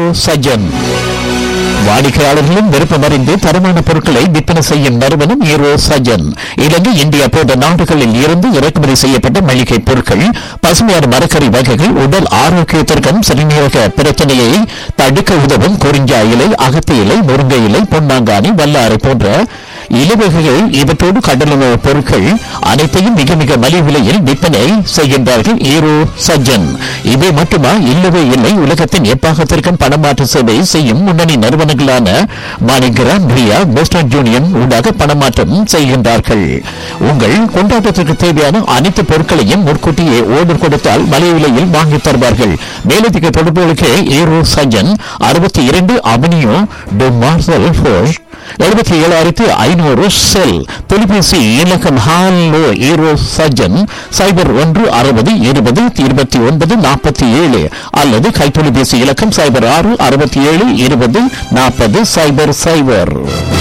சஜன் வாடிக்கையாளர்களின் விருப்பம் அறிந்து தரமான பொருட்களை விற்பனை செய்யும் நிறுவனம் ஈரோ சஜன் இலங்கை இந்தியா போன்ற நாடுகளில் இருந்து இறக்குமதி செய்யப்பட்ட மளிகை பொருட்கள் பசுமையான மரக்கறி வகைகள் உடல் ஆரோக்கியத்திற்கும் சிறுநீரக பிரச்சனையை தடுக்க உதவும் குறிஞ்சா இலை அகத்தி இலை முருங்கை இலை பொன்னாங்கானி வல்லாரை போன்ற இலவகைகள் இவற்றோடு கடலுணவு பொருட்கள் அனைத்தையும் மிக மிக மலிவு விலையில் விற்பனை செய்கின்றார்கள் ஈரோ சஜ்ஜன் இவை மட்டுமா இல்லவே இல்லை உலகத்தின் எப்பாகத்திற்கும் பணமாற்று சேவை செய்யும் முன்னணி நிறுவனங்களான மாணிகிராம் ரியா போஸ்டன் யூனியன் ஊடாக பணமாற்றம் செய்கின்றார்கள் உங்கள் கொண்டாட்டத்திற்கு தேவையான அனைத்து பொருட்களையும் முன்கூட்டியே ஓர்டர் கொடுத்தால் மலிவு விலையில் வாங்கித் தருவார்கள் மேலதிக தொடர்புகளுக்கு ஈரோ சஜ்ஜன் அறுபத்தி இரண்டு அவனியோ டு மார்சல் ஃபோர்ஸ் எழுபத்தி ஏழாயிரத்தி ஐநூறு செல் தொலைபேசி இலக்கம் ஹாலோ ஈரோ சஜன் சைபர் ஒன்று அறுபது இருபது இருபத்தி ஒன்பது நாற்பத்தி ஏழு அல்லது கைத்தொலைபேசி இலக்கம் சைபர் ஆறு அறுபத்தி ஏழு இருபது நாற்பது சைபர் சைபர்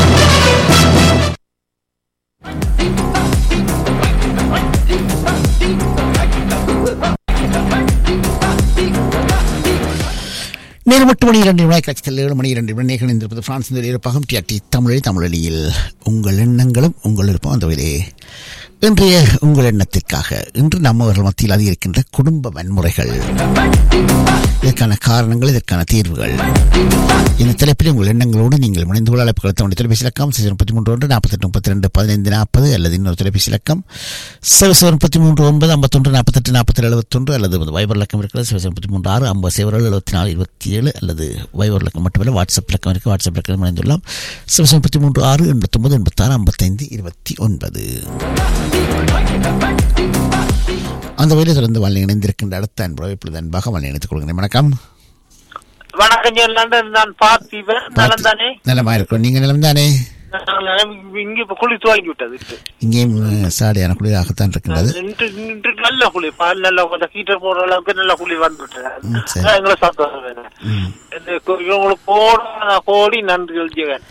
நேரம் எட்டு மணி இரண்டு வினாய் கட்சியில் ஏழு மணி இரண்டு வினை இணைந்திருப்பது பிரான்ஸ் இருப்பகம் டிஆர்டி தமிழை தமிழொலியில் உங்கள் எண்ணங்களும் உங்கள் விருப்பம் அந்த வகையிலே இன்றைய உங்கள் எண்ணத்திற்காக இன்று நம்மவர்கள் மத்தியில் அதிகரிக்கின்ற குடும்ப வன்முறைகள் இதற்கான காரணங்கள் இதற்கான தீர்வுகள் இந்த தலைப்பில் உங்கள் எண்ணங்களோடு நீங்கள் இணைந்து கொள்ள அழைப்பு கொடுத்த தொலைபேசி இலக்கம் சிசர் முப்பத்தி மூன்று ஒன்று நாற்பத்தெட்டு முப்பத்தி ரெண்டு பதினைந்து நாற்பது அல்லது இன்னொரு தொலைபேசி இலக்கம் சிவசர் முப்பத்தி மூன்று ஒன்பது ஐம்பத்தொன்று நாற்பத்தெட்டு நாற்பத்தி எழுபத்தொன்று அல்லது வைபர் இலக்கம் இருக்கிறது சிவசர் முப்பத்தி மூன்று ஆறு ஐம்பது சேவர்கள் எழுபத்தி நாலு இருபத்தி ஏழு அல்லது வைபர் இலக்கம் மட்டுமல்ல வாட்ஸ்அப் இலக்கம் இருக்குது வாட்ஸ்அப் இலக்கம் இணைந்துள்ளோம் சிவசர் முப்பத்தி மூன்று ஆறு எண்பத்தொன்பது எண்பத்தாறு ஐம்பத்தைந்து இருபத்தி ஒன்பது அந்த வகையில் தொடர்ந்து வாழ்க்கை இணைந்திருக்கின்ற அடுத்த அன்புறவை இப்பொழுது அன்பாக வாழ்க்கை இணைத்துக் கொள்கிறேன் வணக்கம் வணக்கம் லண்டன் நான் பார்த்திபன் நலம் தானே நலமா இருக்கிறோம் நீங்க நிலம் தானே இங்க இப்ப குளி துவங்கி விட்டது இங்கேயும் அஹ், சாடியான குளிராகத்தான் இருக்கின்றது இன்று இன்று நல்ல குளி பால் நல்ல கொஞ்சம் ஹீட்டர் போடுற அளவுக்கு நல்ல குளி வந்துட்டு ம், சரி. எங்களை சந்தோஷம் வேணும். இந்த கு- உங்களுக்கு கோடி கோடி நன்றிகள் ஜெகன்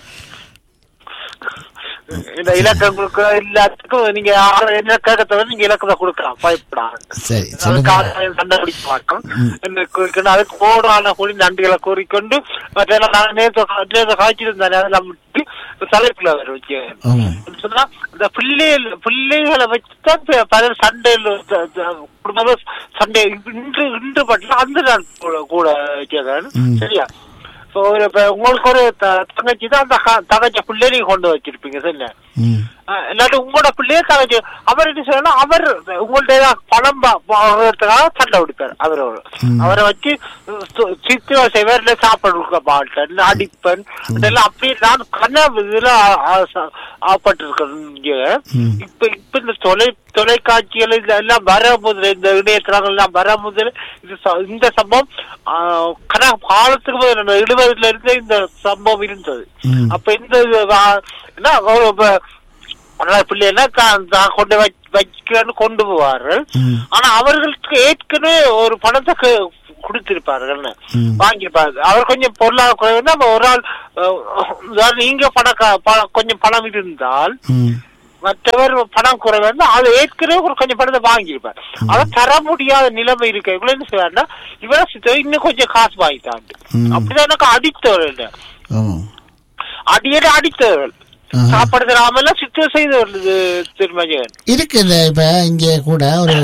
இந்த இலக்கங்களுக்கு எல்லாத்துக்கும் நீங்க யாரும் என்ன கேட்கறத நீங்க இலக்கத்தை கொடுக்கலாம் பயப்படாது சரி சொல்லுங்க கண்டுபிடிக்க மாட்டோம் என்ன அதுக்கு போடான கூடி நன்றிகளை கூறிக்கொண்டு மற்ற நான் நேற்று நேற்று காய்ச்சிருந்தானே அதெல்லாம் விட்டு தலைப்புல வர வச்சு ஆமாம் சொன்னா இந்த பிள்ளைகள் பிள்ளைகளை வச்சுதான் ப- பலர் சண்டையில் குடும்ப சண்டை இன்று இன்று பட்டில அந்த நாள் கூட கூட வச்சதான் ம். சரியா இப்போ ஒரு இப்ப உங்களுக்கு ஒரு த- தங்கச்சி தான் அந்த க- தங்கச்சி பிள்ளை நீங்க கொண்டு வச்சிருப்பீங்க சரியா ம் அஹ் இல்லாட்டி உங்களோட பிள்ளையே தங்கச்சி அவர் என்ன செய்யணும் அவர் உங்கள்ட்ட ஏதாவது பணம் பா- வாங்குறதுக்காக சண்டை பிடிப்பார் அவரோட ம். அவரை வச்சு சித்து செய்வார் இல்லை சாப்பாடு கொடுக்க மாட்டேன் அடிப்பேன் இதெல்லாம் அப்படியே நான் கண்ணா இதுல ஆப்பட்டிருக்கேன் இங்க ம். இப்ப இப்ப இந்த தொலை தொலைக்காட்சிகள் இது எல்லாம் வர முதல்ல இந்த இணையதளங்கள் எல்லாம் வர முதல்ல இது ச- இந்த சம்பவம் ஆஹ், கன காலத்துக்கு முதல்ல எழுபதுல இருந்து இந்த சம்பவம் இருந்தது ம். அப்ப இந்த இது வா- என்ன ஒரு இப்ப அதனால பிள்ளைன்னா தான் தான் கொண்டு வச்- வைக்கன்னு கொண்டு போவார்கள் ம். ஆனா அவர்களுக்கு ஏற்கனவே ஒரு பணத்தை க- கொடுத்திருப்பார்கள் ம். வாங்கியிருப்பாரு அவர் கொஞ்சம் பொருளாதார குறைவுன்னா அப்ப ஒரு ஆள் அஹ், அதாவது நீங்க பணம் க- பணம் கொஞ்சம் பணம் இருந்தால் ம் மற்றவர் பணம் குறைவு இருந்தா அது ஏற்கனவே ஒரு கொஞ்சம் பணத்தை வாங்கியிருப்பார் அதை தர முடியாத நிலைமை இருக்க இவ்வளவு என்ன செய்வாருன்னா இவரை சித்த- இன்னும் கொஞ்சம் காசு வாங்கிட்டாண்டு ம். அப்படிதான் எனக்கு அடித்தவர்கள் இல்லை ஆமாம் அடியடி அடித்தவர்கள் ஆஹா. சாப்பாடு தராமல சித்தம் செய்தவர்கள் திருமஜன் இருக்கு இந்த இப்ப இங்கே கூட ஒரு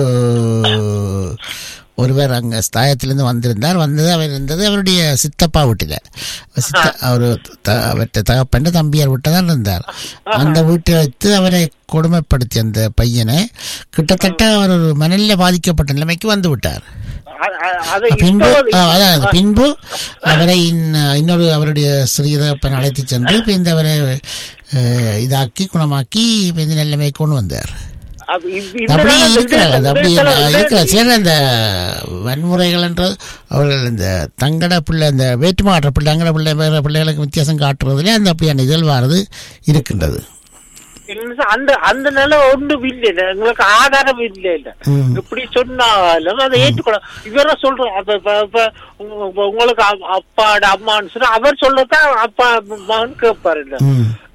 ஒருவர் அங்க ஸ்தாயத்திலிருந்து வந்திருந்தார் வந்தது அவர் இருந்தது அவருடைய சித்தப்பா வீட்டில் சித்த அவர் அவர்கிட்ட தகப்பண்ட தம்பியார் வீட்டில் தான் இருந்தார் அந்த வீட்டை வைத்து அவரை கொடுமைப்படுத்தி அந்த பையனை கிட்டத்தட்ட அவர் ஒரு மனநிலை பாதிக்கப்பட்ட நிலைமைக்கு வந்து விட்டார் அது பின்பு இப்ப- ஆ, அதான் பின்பு அவரை இன்ன- இன்னொரு அவருடைய சிறிய தகப்பன் அழைத்து சென்று இப்ப இந்த அவரை அஹ், இதாக்கி குணமாக்கி இப்ப இந்த நிலைமை கொண்டு வந்தார் அது இந்த- இந்த அப்படி நேரம் இருக்கிறார் அது அப்படி இந்த நேரம் இருக்கிற சில இந்த வன்முறைகள் என்றது அவர்கள் இந்த தங்கட பிள்ளை இந்த வேற்றுமாற்ற பிள்ளை தங்கட பிள்ளை வேற பிள்ளைகளுக்கு வித்தியாசம் காட்டுறதுல அந்த அப்படியான நிகழ்வானது இருக்கின்றது இல்ல, அந்த அந்த நிலை ஒன்றும் இல்லை எங்களுக்கு ஆதாரம் இல்லை இல்ல ம். இப்படி சொன்னாலும் அதை ஏற்றுக்கணும் இவர சொல்ற அப்ப இப்ப- இப்ப உங்க- உங்களுக்கு அ- அப்பாட அம்மான்னு சொன்னா அவர் சொல்லத்தான் அப்பா அம்மான்னு கேட்பாரு இல்ல ம்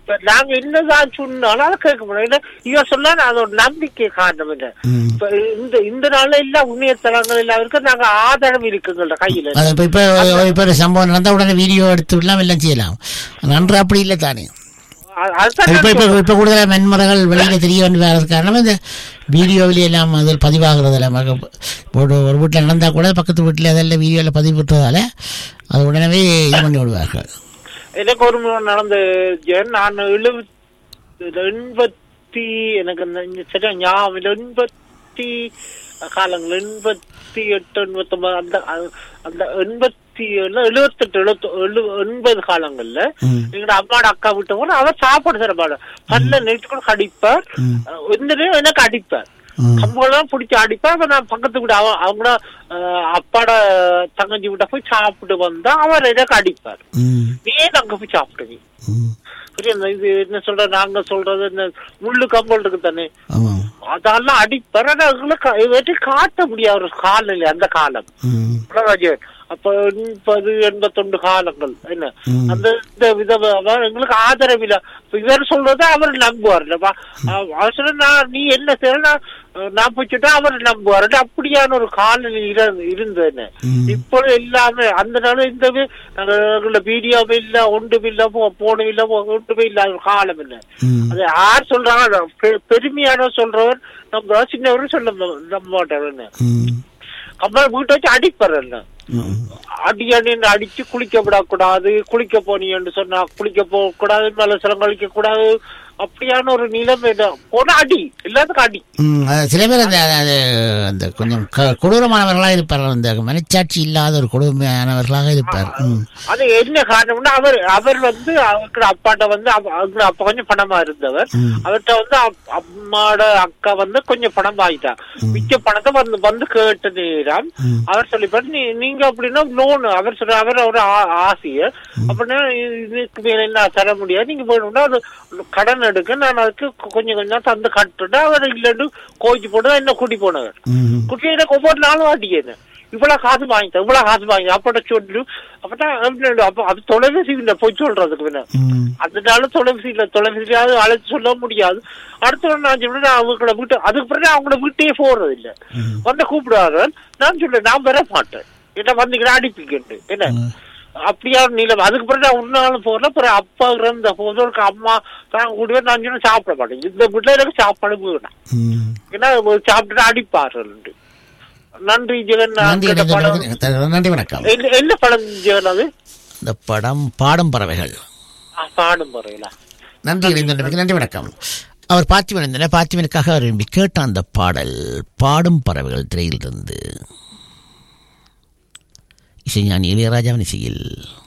இப்ப நாங்க என்னதான் சொன்னாலும் அதை கேட்க முடியல இவன் சொன்னா அது ஒரு நம்பிக்கை காரணம் இல்லை ம். இப்ப இந்த இந்த நாள்ல எல்லாம் உண்மையத்தலங்கள் எல்லாம் இருக்கு நாங்க ஆதாரம் இருக்குங்கள்ட கையில அது இப்போ இப்போ இப்போ ஒரு சம்பவம் நடந்தால் உடனே வீடியோ எடுத்து விடலாம் எல்லாம் செய்யலாம் நன்று அப்படி இல்லை தானே அ- அதுதான் இப்போ நான் இப்போ சொல்றேன். இப்போ கூடுதலாக மென்முறைகள் வெளியில் தெரிய வேண்டிய காரணம் இந்த வீடியோவிலே எல்லாம் அதில் பதிவாகிறதுல ஒரு ஒரு வீட்டில் நடந்தால் கூட பக்கத்து வீட்டில் அதெல்லாம் வீடியோவில் பதிவு விட்டுறதால அது உடனே இது பண்ணி விடுவார்கள் எனக்கு ஒரு முறை நடந்த ஜென் நான் எழுபத்தி எண்பத்தி எனக்கு அந்த இங்க சரியா ஞாபகம் இல்லை. எண்பத்தி காலங்கள் எண்பத்தி எட்டு எண்பத்தி ஒன்பது அந்த அந்த எண்பத்தி ஏழு எழுபத்தெட்டு எழுபத்தி எழு எண்பது காலங்கள்ல ம். எங்களோட அம்மாட அக்கா விட்ட கூட அவர் சாப்பாடு தர மாட்டார் பல்ல நெட்டு கூட அடிப்பார் ம். எந்த நேரம் எனக்கு அடிப்பார் ம். கம்பெல்லாம் பிடிச்சி அடிப்பா அப்ப நான் பக்கத்து வீடு அவ அவங்க அப்பாட தங்கச்சி விட்ட போய் சாப்பிட்டு வந்தா அவர் எனக்கு அடிப்பார் ம் நீ ஏன் அங்க போய் சாப்பிடுங்க ம் புரியுது இது என்ன சொல்ற நாங்க சொல்றது என்ன முள்ளு கம்பல் இருக்கு தானே ஆமாம் அதெல்லாம் அடிப்பார் ஆனா எங்களுக்கு வெற்றி காட்ட முடியாத ஒரு காலம் அந்த காலம் ம் ராஜன் அப்ப எண்பது எண்பத்தொண்டு காலங்கள் என்ன ம். அந்த இந்த வித அவர் எங்களுக்கு ஆதரவு இல்ல இப்ப இவர் சொல்றத அவர் நம்புவார் இல்லப்பா அவர் சொல்ல நான் நீ என்ன செய்ய நான் நான் போச்சுட்டா அவர் நம்புவார் அப்படியான ஒரு காலநிலை இரு- இருந்தது ம். இப்போ எல்லாமே அந்த நாள் இந்த எங்களோட வீடியோவும் இல்ல ஒன்றும் இல்ல போ- போனும் இல்ல போ- ஒன்றுமே இல்லாத ஒரு காலம் இல்ல ம் அது யார் சொல்றாங்க பெ- பெருமையான சொல்றவர் நம்ம சின்னவரும் சொல்ல ம- நம்ப மாட்டாருன்னு ம் கம்பல் வீட்டை வச்சு அடிப்பார் என்ன ம் அடியான்னு அடிச்சு குளிக்க விடக்கூடாது குளிக்க போனீங்கன்னு சொன்னா குளிக்க போக கூடாது மேல சிலம் கழிக்க கூடாது அப்படியான ஒரு நிலைமை தான். போனா அடி எல்லாத்துக்கும் அடி ம், அது சில பேர் அந்த அது அந்த கொஞ்சம் க- கொடூரமானவர்களாக இருப்பார் அந்த மனச்சாட்சி இல்லாத ஒரு கொடுமையானவர்களாக இருப்பார் ம் அது என்ன காரணம்னா அவர் அவர் வந்து அவருக்கு அப்பாட்ட வந்து அவ- அவங்க அப்பா கொஞ்சம் பணமா இருந்தவர் ம். அவர்கிட்ட வந்து அப்- அம்மாட அக்கா வந்து கொஞ்சம் பணம் ஆயிட்டா மிச்ச பணத்தை வந்து வந்து கேட்ட நேரம் ம். அவர் சொல்லிப்பாரு நீ நீங்க அப்படின்னா லோன் அவர் சொல்ற அவர் ஒரு ஆ- ஆசையர் அப்படின்னா இது- இதுக்கு மேல என்ன தர முடியாது நீங்க வேணும்னா அது கடன் எடுக்க நான் அதுக்கு கொ- கொஞ்சம் கொஞ்சம் தந்து கட்டுட்டு அவர் இல்லைன்னு கோச்சு போட்டு என்ன கூட்டி போனவர் ம் குட்டி எனக்கு ஒவ்வொரு நாளும் அடிக்கேன் இவ்வளவு காசு வாங்கிட்டேன் இவ்வளவு காசு வாங்கி அப்பட சொல்லு அப்பதான் அப்படி அப்ப அது தொலைபேசி இல்ல போய் சொல்றதுக்கு வேணும் ம் அதனால தொலைபேசி இல்ல தொலைபேசியாவது அழைச்சு சொல்ல முடியாது அடுத்த நாள் நான் சொல்றேன் நான் அவங்கள வீட்டு அதுக்கு பிறகு அவங்கள வீட்டையே போறது இல்ல வந்து கூப்பிடுவாங்க நான் சொல்றேன் நான் வர மாட்டேன் என்ன வந்தீங்கன்னா அடிப்பீங்கன்னு என்ன அப்படியா நீளம் அதுக்கு பிறகு நான் ஒரு நாள் போறேன் பிறகு அப்பா இருந்த போது ஒரு அம்மா தான் கூடவே நான் சொன்ன சாப்பிட மாட்டேன் இந்த வீட்டுல எனக்கு சாப்பாடு வேணும் ம் ஏன்னா ஒரு சாப்பிட்டுட்டு அடிப்பார்கள் நன்றி ஜெகன் நான் நன்றி கேட்ட படம் நன்றி நன்றி வணக்கம் என்ன- என்ன படம் ஜெகன் அது இந்த படம் பாடும் பறவைகள் ஆ, பாடும் முறையில நன்றி இணைந்தமைக்கு நன்றி வணக்கம் அவர் பார்த்திபன் இருந்தனர் பார்த்திபனுக்காக அவர் விரும்பி கேட்ட அந்த பாடல் பாடும் பறவைகள் திரையிலிருந்து இசைஞானி இளையராஜாவின் இசையில்